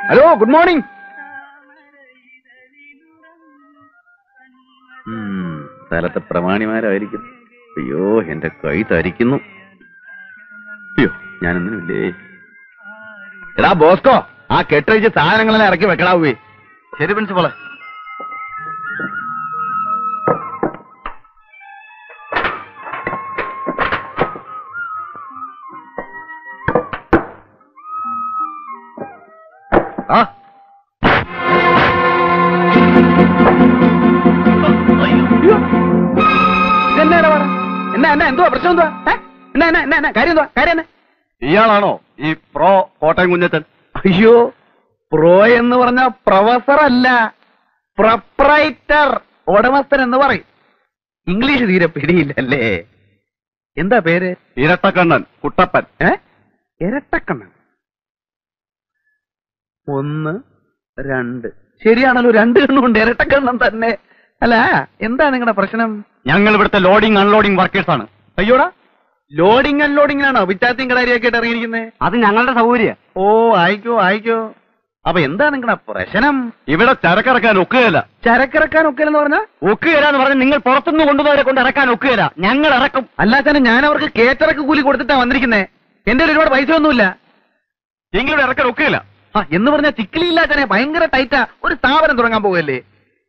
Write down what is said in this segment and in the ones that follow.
Hello good morning സ്ഥലത്തെ പ്രമാണിമാരായിരിക്കും അയ്യോ എന്റെ കൈ തരിക്കുന്നു അയ്യോ ഞാനൊന്നുമില്ലേ എടാ ബോസ്കോ ആ കെട്ടഴിച്ച് സാധനങ്ങളെല്ലാം ഇറക്കി വെക്കടാവേ ശരി പ്രിൻസിപ്പളെ ആ എന്നാ പറ എന്നാ എന്നാ എന്തുവാ പ്രശ്നം എന്തുവാ ഏ? എന്നാ എന്നാ എന്നാ എന്നാ കാര്യം എന്തുവാ കാര്യം എന്നാ ഇയാളാണോ ഈ പ്രോ കോട്ടയം കുഞ്ഞച്ചൻ അയ്യോ പ്രോ എന്ന് പറഞ്ഞ പ്രൊഫസർ അല്ല പ്രൊപ്രൈറ്റർ ഉടമസ്ഥൻ എന്ന് പറയും ഇംഗ്ലീഷ് തീരെ പിടിയില്ലല്ലേ എന്താ പേര് ഇരട്ടക്കണ്ണൻ കുട്ടപ്പൻ ഏ ഇരട്ടക്കണ്ണൻ ഒന്ന് രണ്ട് ശരിയാണല്ലോ രണ്ട് കണ്ണുണ്ട് ഇരട്ടക്കണ്ണൻ തന്നെ അല്ല എന്താ നിങ്ങളുടെ പ്രശ്നം ഞങ്ങൾ ഇവിടുത്തെ ലോഡിംഗ് അൺലോഡിംഗ് വർക്കേഴ്സ് ആണ് അയ്യോടാ ലോഡിംഗ് അൺലോഡിംഗിലാണോ വിറ്റാത്തിയും കടാരിയൊക്കെ ആയിട്ട് ഇറങ്ങിയിരിക്കുന്നത് അത് ഞങ്ങളുടെ സൗകര്യം ഓ ആയിക്കോ ആയിക്കോ അപ്പൊ എന്താ നിങ്ങളുടെ പ്രശ്നം ഇവിടെ ചരക്കിറക്കാൻ ഒക്കുകയില്ല ചരക്കിറക്കാൻ ഒക്കെ എന്ന് പറഞ്ഞാ ഒക്കുകയില്ല എന്ന് പറഞ്ഞാൽ നിങ്ങൾ പുറത്തുനിന്ന് കൊണ്ടുവന്നവരെ കൊണ്ട് ഇറക്കാൻ ഒക്കുകയില്ല ഞങ്ങൾ ഇറക്കും അല്ലാതെ ഞാൻ അവർക്ക് കേറ്ററക്ക് കൂലി കൊടുത്തിട്ടാ വന്നിരിക്കുന്നേ എന്റെ കയ്യിൽ ഒരുപാട് പൈസ ഒന്നുമില്ല എങ്കിലും ഇറക്കാൻ ഒക്കുകയില്ല ആ എന്ന് പറഞ്ഞാൽ ചിക്കിലിയില്ലാത്തനെ ഭയങ്കര ടൈറ്റാ ഒരു സ്ഥാപനം തുടങ്ങാൻ പോകല്ലേ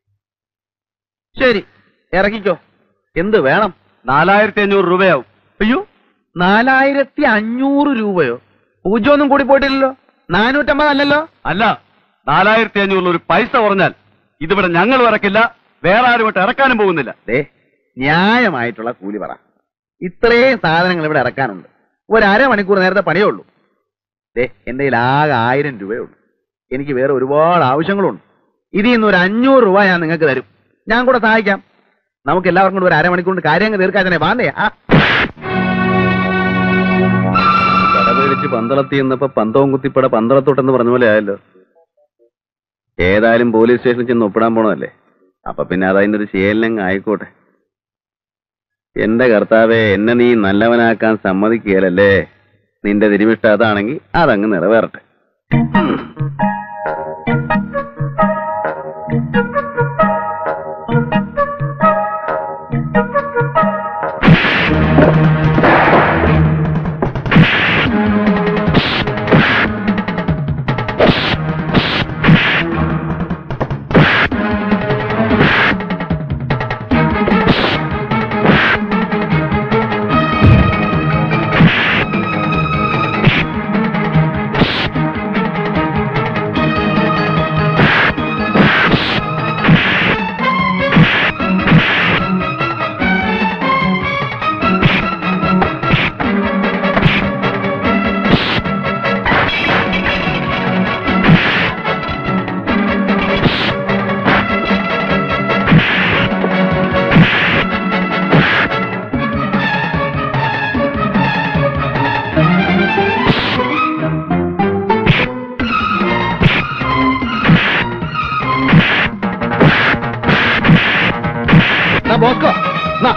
ശരി ഇറക്കിക്കോ എന്ത് വേണം നാലായിരത്തി അഞ്ഞൂറ് രൂപയാവും അയ്യോ നാലായിരത്തി അഞ്ഞൂറ് രൂപയോ പൂജ്യമൊന്നും കൂടി പോയിട്ടില്ലല്ലോ നാനൂറ്റമ്പത് അല്ലല്ലോ അല്ല നാലായിരത്തി അഞ്ഞൂറിൽ ഒരു പൈസ കുറഞ്ഞാൽ ഇതിവിടെ ഞങ്ങൾ ഇറക്കില്ല വേറെ ആരും ഇട്ട് ഇറക്കാനും പോകുന്നില്ല ദേ ന്യായമായിട്ടുള്ള കൂലി പറ ഇത്രയും സാധനങ്ങൾ ഇവിടെ ഇറക്കാനുണ്ട് ഒരു അരമണിക്കൂർ നേരത്തെ പണിയേ ഉള്ളൂ ദേ എന്റെ കയ്യിൽ ആകെ ആയിരം രൂപയേ ഉള്ളൂ എനിക്ക് വേറെ ഒരുപാട് ആവശ്യങ്ങളുണ്ട് ഇതിൽ നിന്ന് ഒരു അഞ്ഞൂറ് രൂപ ഞാൻ നിങ്ങൾക്ക് തരും ഞാൻ കൂടെ സഹായിക്കാം നമുക്ക് എല്ലാവർക്കും കൂടെ ഒരു അരമണിക്കൂർ കൊണ്ട് കാര്യങ്ങൾ തീർക്കാതെ വാന്നേ ആ കടപേടിച്ച് പന്തളത്തി എന്നപ്പോ പന്തവും കുത്തിപ്പട പന്തളത്തോട്ടെന്ന് പറഞ്ഞ പോലെ ആയല്ലോ ഏതായാലും പോലീസ് സ്റ്റേഷനിൽ ചെന്ന് ഒപ്പിടാൻ പോണതല്ലേ അപ്പൊ പിന്നെ അതതിന്റെ ഒരു ശീലനങ്ങ് ആയിക്കോട്ടെ എന്റെ കർത്താവെ എന്നെ നീ നല്ലവനാക്കാൻ സമ്മതിക്കുകയല്ലേ നിന്റെ തിരുമിഷ്ട അതാണെങ്കിൽ അതങ്ങ് നിറവേറട്ടെ ബോസ്കോ നാ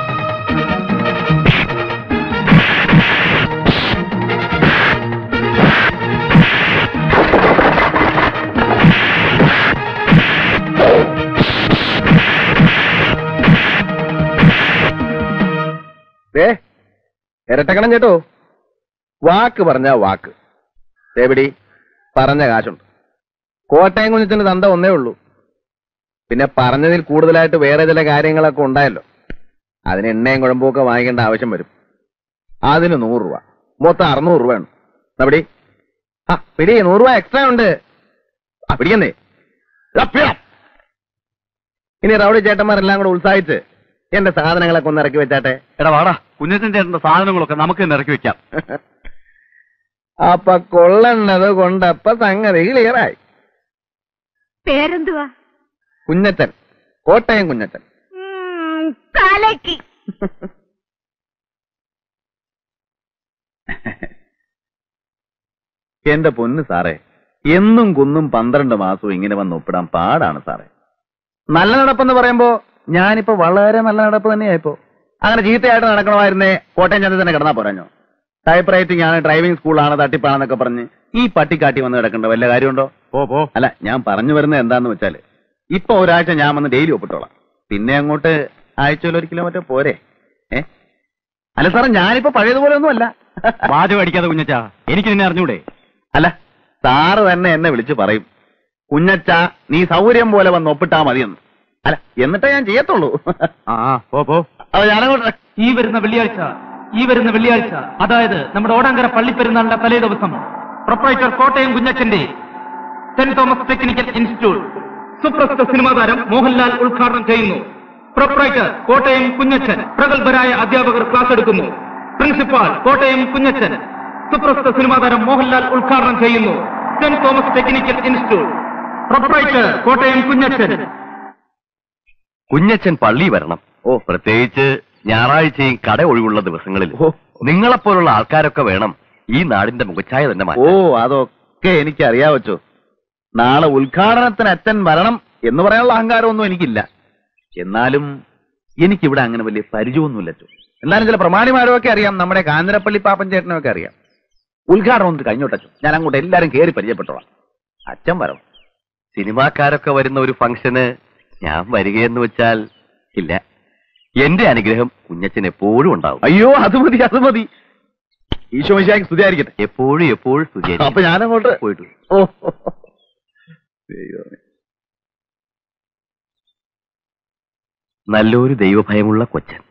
ഏ ഇരട്ടക്കണം ചേട്ടോ വാക്ക് പറഞ്ഞ വാക്ക് എവിടി പറഞ്ഞ കാശുണ്ട് കോട്ടയം കുഞ്ഞത്തിന് തന്ത ഒന്നേ ഉള്ളൂ പിന്നെ പറഞ്ഞതിൽ കൂടുതലായിട്ട് വേറെ ചില കാര്യങ്ങളൊക്കെ ഉണ്ടായല്ലോ അതിന് എണ്ണയും കുഴമ്പൊക്കെ വാങ്ങിക്കേണ്ട ആവശ്യം വരും അതിന് നൂറ് രൂപ മൊത്തം അറുന്നൂറ് രൂപ ഉണ്ട് ദാ പിടി ആ പിടി നൂറ് രൂപ എക്സ്ട്രാ ഉണ്ട് ആ പിടിക്കുന്നേ ദാ പിടാം. ഇനി റൗഡി ചേട്ടന്മാരെല്ലാം കൂടെ ഉത്സാഹിച്ച് എന്റെ സാധനങ്ങളൊക്കെ ഒന്ന് ഇറക്കി വെച്ചാട്ടെ എടാ വാടാ കുഞ്ഞച്ചൻ ചേട്ടന്റെ സാധനങ്ങളൊക്കെ നമുക്ക് തന്നെ ഇറക്കി വെക്കാം അപ്പൊ കൊള്ളണത് കൊണ്ടപ്പ സംഗതി ക്ലിയറായി പേരെന്തുവാ കുഞ്ഞച്ചൻ കോട്ടയം കുഞ്ഞച്ചൻ ഉം, കലക്കി എന്റെ പൊന്ന് സാറേ എന്നും കുന്നും പന്ത്രണ്ട് മാസവും ഇങ്ങനെ വന്ന് ഒപ്പിടാൻ പാടാണ് സാറേ നല്ല നടപ്പെന്ന് പറയുമ്പോ ഞാനിപ്പോ വളരെ നല്ല നടപ്പ് തന്നെയായിപ്പോ അങ്ങനെ ചീത്തയായിട്ട് നടക്കണമായിരുന്നേ കോട്ടയം ചന്ത തന്നെ കിടന്നാ പോരാഞ്ഞോ ടൈപ്പ് റൈറ്റിംഗ് ആണ് ഡ്രൈവിംഗ് സ്കൂളാണ് തട്ടിപ്പാണെന്നൊക്കെ പറഞ്ഞ് ഈ പട്ടിക്കാട്ടി വന്ന് കിടക്കേണ്ട വല്ല കാര്യമുണ്ടോ പോ പോ അല്ല ഞാൻ പറഞ്ഞു വരുന്നത് എന്താന്ന് വെച്ചാല് ഇപ്പൊ ഒരാഴ്ച ഞാൻ വന്ന് ഡെയിലി ഒപ്പിട്ടോളാം പിന്നെ അങ്ങോട്ട് ആഴ്ചയിൽ ഒരിക്കലോ മറ്റോ പോരെ ഏ അല്ല സാറേ ഞാനിപ്പോ പഴയതുപോലെ ഒന്നും അല്ല വാചകം അടിക്കാതെ കുഞ്ഞച്ചാ എനിക്ക് നിന്നെ അറിഞ്ഞൂടെ അല്ല സാറ് തന്നെ എന്നെ വിളിച്ച് പറയും കുഞ്ഞച്ച നീ സൗകര്യം പോലെ വന്ന് ഒപ്പിട്ടാ മതിയെന്ന് അല്ല എന്നിട്ടേ ഞാൻ ചെയ്യത്തുള്ളൂ ആ ആ, പോ പോ അപ്പൊ ഞാനങ്ങോട്ട് ഈ വരുന്ന വെള്ളിയാഴ്ച ഈ വരുന്ന വെള്ളിയാഴ്ച അതായത് നമ്മുടെ ഓടാങ്കര പള്ളിപ്പെരുന്നാളിന്റെ തലേ ദിവസം പ്രൊപ്പറേറ്റർ കോട്ടയം കുഞ്ഞച്ചന്റെ സെന്റ് തോമസ് ടെക്നിക്കൽ ഇൻസ്റ്റിറ്റ്യൂട്ട് സുപ്രസിദ്ധ സിനിമാ താരം മോഹൻലാൽ ഉദ്ഘാടനം ചെയ്യുന്നു പ്രൊപ്പറേറ്റർ കോട്ടയം കുഞ്ഞച്ചൻ പ്രഗത്ഭരായ അധ്യാപകർ ക്ലാസ് എടുക്കുന്നു പ്രിൻസിപ്പാൾ കോട്ടയം കുഞ്ഞച്ചൻ സുപ്രസിദ്ധ സിനിമാ താരം മോഹൻലാൽ ഉദ്ഘാടനം ചെയ്യുന്നു saint Thomas technical institute proprietor Kottayam Kunjachan Kunjachan പള്ളി വരണം ഓ പ്രത്യേകിച്ച് ഞായറാഴ്ചയും കട ഒഴിവുള്ള ദിവസങ്ങളിൽ ഓ. നിങ്ങളെപ്പോലുള്ള ആൾക്കാരൊക്കെ വേണം ഈ നാടിന്റെ മുഖച്ഛായ തന്നെ ഓ മാറ്റാൻ അതൊക്കെ എനിക്ക് അറിയാവച്ചോ നാളെ ഉദ്ഘാടനത്തിന് അച്ഛൻ വരണം എന്ന് പറയാനുള്ള അഹങ്കാരമൊന്നും എനിക്കില്ല എന്നാലും എനിക്കിവിടെ അങ്ങനെ വലിയ പരിചയമൊന്നുമില്ലച്ചോ എന്നാലും ചില പ്രമാണിമാരൊക്കെ അറിയാം നമ്മുടെ കാഞ്ഞിരപ്പള്ളി പാപ്പൻ ചേട്ടനൊക്കെ അറിയാം ഉദ്ഘാടനം ഒന്ന് കഴിഞ്ഞോട്ടച്ചോ ഞാൻ അങ്ങോട്ട് എല്ലാരും കയറി പരിചയപ്പെട്ടോളാം അച്ഛൻ വരണം സിനിമാക്കാരൊക്കെ വരുന്ന ഒരു ഫംഗ്ഷന് ഞാൻ വരികയെന്ന് വെച്ചാൽ ഇല്ല എന്റെ അനുഗ്രഹം കുഞ്ഞച്ചൻ എപ്പോഴും ഉണ്ടാവും അയ്യോ അത് മതി അത് മതി ഈശോ മിശിഹായ്ക്ക് സ്തുതിയായിരിക്കട്ടെ എപ്പോഴും എപ്പോഴും സ്തുതിയായിരിക്കും. അപ്പൊ ഞാനങ്ങോട്ട് പോയിട്ട് വരൂ. ഓ ദൈവമേ. നല്ലൊരു ദൈവഭയമുള്ള കൊച്ചൻ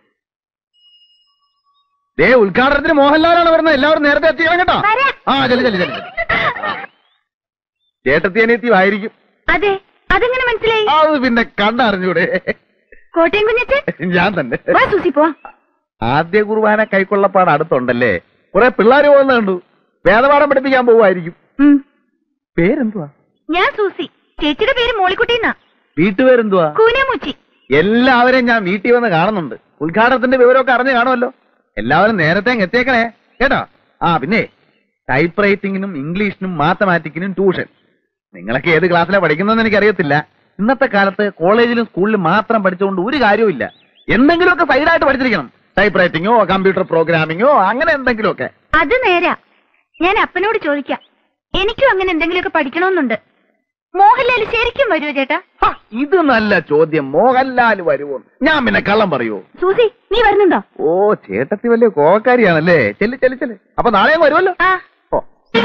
ദേ ഉദ്ഘാടനത്തിന് മോഹൻലാലാണ് വരുന്നത് എല്ലാവരും നേരത്തെ എത്തിക്കണം കേട്ടോ വരാം. ആ ചെല്ലു ചെല്ലു ചെല്ലു ചേട്ടത്തി അനിയത്തി ആയിരിക്കും അതെ അതെങ്ങനെ മനസ്സിലായി അത് പിന്നെ കണ്ടറിഞ്ഞൂടെ കോട്ടയം കുഞ്ഞച്ചൻ ഞാൻ തന്നെ വാ സൂസി പോ ആദ്യ കുർബാന കൈക്കൊള്ളപ്പാട് അടുത്തുണ്ടല്ലേ കുറെ പിള്ളേര് പോകുന്ന കണ്ടു വേദപാഠം പഠിപ്പിക്കാൻ പോവായിരിക്കും ഉം. പേരെന്തുവാ ഞാൻ സൂസി ചേച്ചിയുടെ പേര് മോളിക്കുട്ടിന്നാ വീട്ടുപേരെന്തുവാ കൂനമൂച്ചി എല്ലാവരെയും ഞാൻ വീട്ടിൽ വന്ന് കാണുന്നുണ്ട് ഉദ്ഘാടനത്തിന്റെ വിവരമൊക്കെ അറിഞ്ഞു കാണുമല്ലോ എല്ലാവരും നേരത്തെ അങ്ങ് എത്തിയേക്കണേ കേട്ടോ ആ പിന്നെ ടൈപ്പ് റൈറ്റിംഗിനും ഇംഗ്ലീഷിനും മാത്തമാറ്റിക്കിനും ട്യൂഷൻ നിങ്ങളൊക്കെ ഏത് ക്ലാസ്സിലാണ് പഠിക്കുന്നതെന്ന് എനിക്കറിയത്തില്ല ഇന്നത്തെ കാലത്ത് കോളേജിലും സ്കൂളിലും മാത്രം പഠിച്ചുകൊണ്ട് ഒരു കാര്യവുമില്ല എന്തെങ്കിലുമൊക്കെ സൈഡായിട്ട് പഠിച്ചിരിക്കണം ടൈപ്പ് റൈറ്റിങ്ങോ കമ്പ്യൂട്ടർ പ്രോഗ്രാമിങ്ങോ അങ്ങനെ എന്തെങ്കിലുമൊക്കെ അത് നേരാ ഞാൻ അപ്പനോട് ചോദിക്കാം എനിക്കും അങ്ങനെ എന്തെങ്കിലുമൊക്കെ പഠിക്കണമെന്നുണ്ട് മോഹൻലാൽ ശരിക്കും വരുമോ ചേട്ടാ ഹ, ഇത് നല്ല ചോദ്യം മോഹൻലാൽ വരുമോ ഞാൻ പിന്നെ കള്ളം പറയുമോ സൂസി നീ വരുന്നുണ്ടോ ഓ ചേട്ടത്തി വലിയ കോക്കാരിയാണല്ലേ ചെല്ലു ചെല്ലു ചെല്ലു അപ്പൊ നാളെയും വരുമല്ലോ ആ ഓ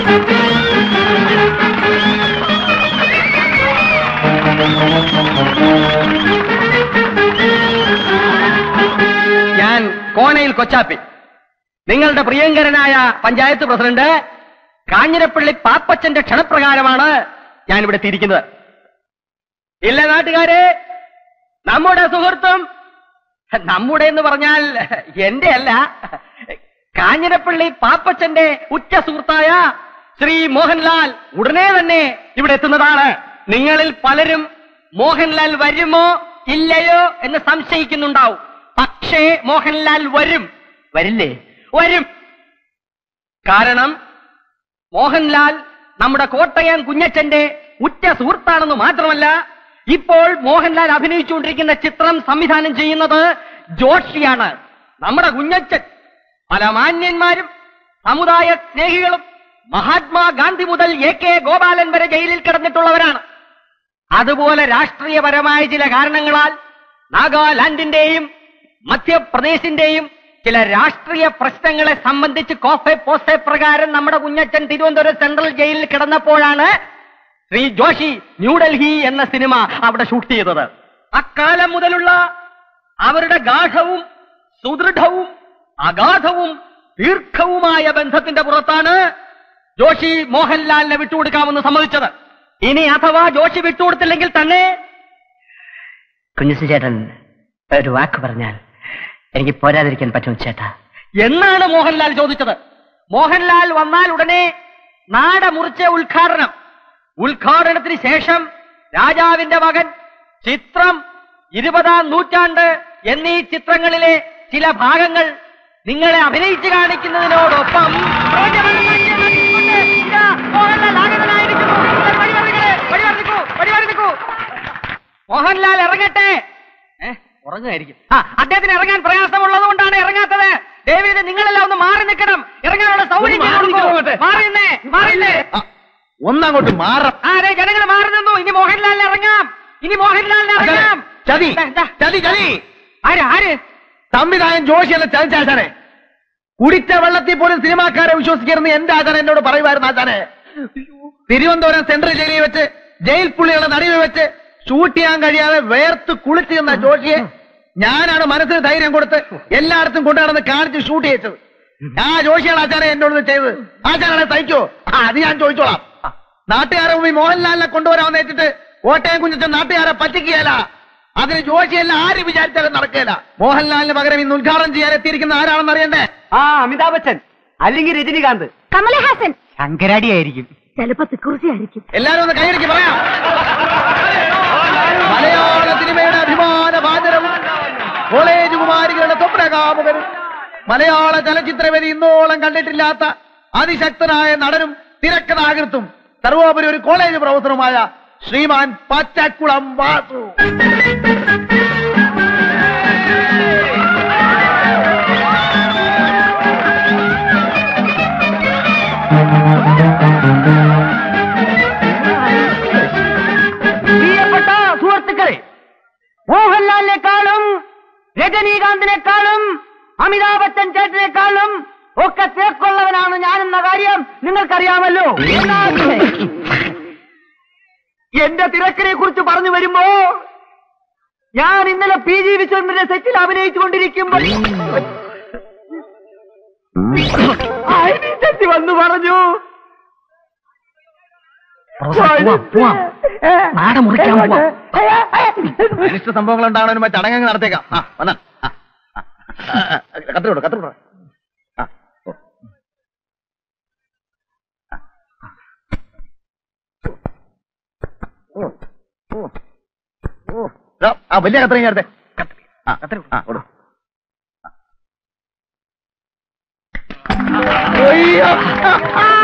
ഞാൻ കോനയിൽ കൊച്ചാപ്പി നിങ്ങളുടെ പ്രിയങ്കരനായ പഞ്ചായത്ത് പ്രസിഡന്റ് കാഞ്ഞിരപ്പള്ളി പാപ്പച്ചന്റെ ക്ഷണപ്രകാരമാണ് ഞാൻ ഇവിടെ എത്തിയിരിക്കുന്നത് ഇല്ല നാട്ടുകാരെ നമ്മുടെ സുഹൃത്തും നമ്മുടെ എന്ന് പറഞ്ഞാൽ എന്റെ അല്ല കാഞ്ഞിരപ്പള്ളി പാപ്പച്ചന്റെ ഉറ്റ സുഹൃത്തായ ശ്രീ മോഹൻലാൽ ഉടനെ തന്നെ ഇവിടെ എത്തുന്നതാണ് നിങ്ങളിൽ പലരും മോഹൻലാൽ വരുമോ ഇല്ലയോ എന്ന് സംശയിക്കുന്നുണ്ടാവും പക്ഷേ മോഹൻലാൽ വരും വരില്ലേ വരും കാരണം മോഹൻലാൽ നമ്മുടെ കോട്ടയം കുഞ്ഞച്ചന്റെ ഉറ്റ സുഹൃത്താണെന്ന് മാത്രമല്ല ഇപ്പോൾ മോഹൻലാൽ അഭിനയിച്ചുകൊണ്ടിരിക്കുന്ന ചിത്രം സംവിധാനം ചെയ്യുന്നത് ജോഷിയാണ് നമ്മുടെ കുഞ്ഞച്ചൻ പല മാന്യന്മാരും സമുദായ സ്നേഹികളും മഹാത്മാഗാന്ധി മുതൽ എ കെ ഗോപാലൻ വരെ ജയിലിൽ കിടന്നിട്ടുള്ളവരാണ് അതുപോലെ രാഷ്ട്രീയപരമായ ചില കാരണങ്ങളാൽ നാഗാലാൻഡിന്റെയും മധ്യപ്രദേശിന്റെയും ചില രാഷ്ട്രീയ പ്രശ്നങ്ങളെ സംബന്ധിച്ച് കോഫെ പോസെ പ്രകാരം നമ്മുടെ കുഞ്ഞച്ചൻ തിരുവനന്തപുരം സെൻട്രൽ ജയിലിൽ കിടന്നപ്പോഴാണ് ശ്രീ ജോഷി ന്യൂഡൽഹി എന്ന സിനിമ അവിടെ ഷൂട്ട് ചെയ്തത് അക്കാലം മുതലുള്ള അവരുടെ ഗാഠവും സുദൃഢവും അഗാധവും ദീർഘവുമായ ബന്ധത്തിന്റെ പുറത്താണ് ജോഷി മോഹൻലാലിനെ വിട്ടുകൊടുക്കാമെന്ന് സമ്മതിച്ചത് ഇനി അഥവാ ജോഷി വിട്ടുകൊടുത്തില്ലെങ്കിൽ തന്നെ കുഞ്ഞുസി ചേട്ടൻ ഒരു വാക്ക് പറഞ്ഞാൽ എനിക്ക് പോരാതിരിക്കാൻ പറ്റും ചേട്ടാ എന്നാണ് മോഹൻലാൽ ചോദിച്ചത് മോഹൻലാൽ വന്നാൽ ഉടനെ നാട മുറിച്ച ഉദ്ഘാടനം ഉദ്ഘാടനത്തിന് ശേഷം രാജാവിന്റെ മകൻ ചിത്രം ഇരുപതാം നൂറ്റാണ്ട് എന്നീ ചിത്രങ്ങളിലെ ചില ഭാഗങ്ങൾ നിങ്ങളെ അഭിനയിച്ചു കാണിക്കുന്നതിനോടൊപ്പം ഇതാ, മോഹൻലാൽ ആഗതനായിരിക്കുന്നു. നിങ്ങൾ വഴിമറിക്കണേ, വഴിമറിക്കൂ, വഴിമറിക്കൂ. മോഹൻലാൽ ഇറങ്ങട്ടെ ഏ, ഉറങ്ങുമായിരിക്കും ആ അദ്ദേഹത്തിന് ഇറങ്ങാൻ പ്രയാസമുള്ളത് കൊണ്ടാണ് ഇറങ്ങാത്തത് ദേവിയുടെ നിങ്ങളെല്ലാം ഒന്ന് മാറി നിൽക്കണം ഇറങ്ങാനുള്ള സൗകര്യം ചെയ്ത് കൊടുക്കൂ. മാറി നിന്നേ മാറി നിന്നേ ആ, ഒന്നങ്ങോട്ട് മാറാം ആരെ ജനങ്ങൾ മാറി നിന്നു ഇനി മോഹൻലാലിന് ഇറങ്ങാം ഇനി മോഹൻലാലിന് ഇറങ്ങാം ചതി എന്താ? ചതി ചതി ആര് ആര് സംവിധായകൻ ജോഷിയല്ല ചതിച്ചാശാനെ കുടിച്ച വെള്ളത്തിൽ പോലും സിനിമാക്കാരെ വിശ്വസിക്കരുന്ന് എന്റെ ആചാരം എന്നോട് പറയുമായിരുന്നു ആചാനെ തിരുവനന്തപുരം സെൻട്രൽ ജയിലിൽ വെച്ച് ജയിൽ പുള്ളികളെ നടുവിൽ വെച്ച് ഷൂട്ട് ചെയ്യാൻ കഴിയാതെ വേർത്ത് കുളിച്ചു നിന്ന ജോഷിയെ ഞാനാണ് മനസ്സിന് ധൈര്യം കൊടുത്ത് എല്ലായിടത്തും കൊണ്ടുനടന്ന് കാണിച്ച് ഷൂട്ട് ചെയ്യിച്ചത് ആ ജോഷിയാണ് ആചാരം എന്നോട് ഇത് ചെയ്തത് ആചാരാണ് തയ്ക്കോ ആ അത് ഞാൻ ചോദിച്ചോളാം നാട്ടുകാരെ മുമ്പിൽ മോഹൻലാലിനെ കൊണ്ടുവരാമെന്ന് വെച്ചിട്ട് കോട്ടയം കുഞ്ഞിച്ച നാട്ടുകാരെ പറ്റിക്കുകയല്ല അതിന് ജോഷിയല്ല ആര് വിചാരിച്ചാലും നടക്കുകയില്ല മോഹൻലാലിന് പകരം ഇന്ന് ഉദ്ഘാടനം ചെയ്യാൻ എത്തിയിരിക്കുന്ന ആരാണെന്ന് അറിയണ്ടേ ആ അമിതാഭ് ബച്ചൻ അല്ലെങ്കിൽ രജനികാന്ത് കമലഹാസൻ ശങ്കരാടി ആയിരിക്കും ചിലപ്പോ തിക്കുറിച്ചി ആയിരിക്കും എല്ലാരും ഒന്ന് കൈയടിക്ക് പറയാം മലയാള സിനിമയുടെ അഭിമാന പാചരവും കോളേജ് കുമാരികളുടെ സ്വപ്നകാമുകനും മലയാള ചലച്ചിത്രവേദി ഇന്നോളം കണ്ടിട്ടില്ലാത്ത അതിശക്തനായ നടനും തിരക്കഥാകൃത്തും സർവോപരി ഒരു കോളേജ് പ്രൊഫസറുമായ ശ്രീമാൻ പച്ചക്കുളം വാസു പ്രിയപ്പെട്ട സുഹൃത്തുക്കളെ മോഹൻലാലിനെക്കാളും രജനീകാന്തിനെക്കാളും അമിതാഭ് ബച്ചൻ ചേട്ടനെക്കാളും ഒക്കെ തേക്കുള്ളവനാണ് ഞാനെന്ന കാര്യം നിങ്ങൾക്കറിയാമല്ലോ എന്നാൽ എന്റെ തിരക്കിനെ കുറിച്ച് പറഞ്ഞു വരുമ്പോ ഞാൻ ഇന്നലെ പി ജി വിശ്വനാഥന്റെ സെറ്റിൽ അഭിനയിച്ചുകൊണ്ടിരിക്കുമ്പോൾ ഐഡന്റിറ്റി വന്നു പറഞ്ഞു നാട മുറിക്കാൻ പോവാം അനിഷ്ട സംഭവങ്ങൾ ഉണ്ടാകണ ചടങ്ങ് നടത്തേക്കാം ആ വന്ന കത്തിരോട് കത്തിരോട് ആ ഓ. ഓ, ഓ, ഓ. ദാ, ആ വലിയ കത്തിരി നേരത്തെ ആ ആ കൊടു അയ്യോ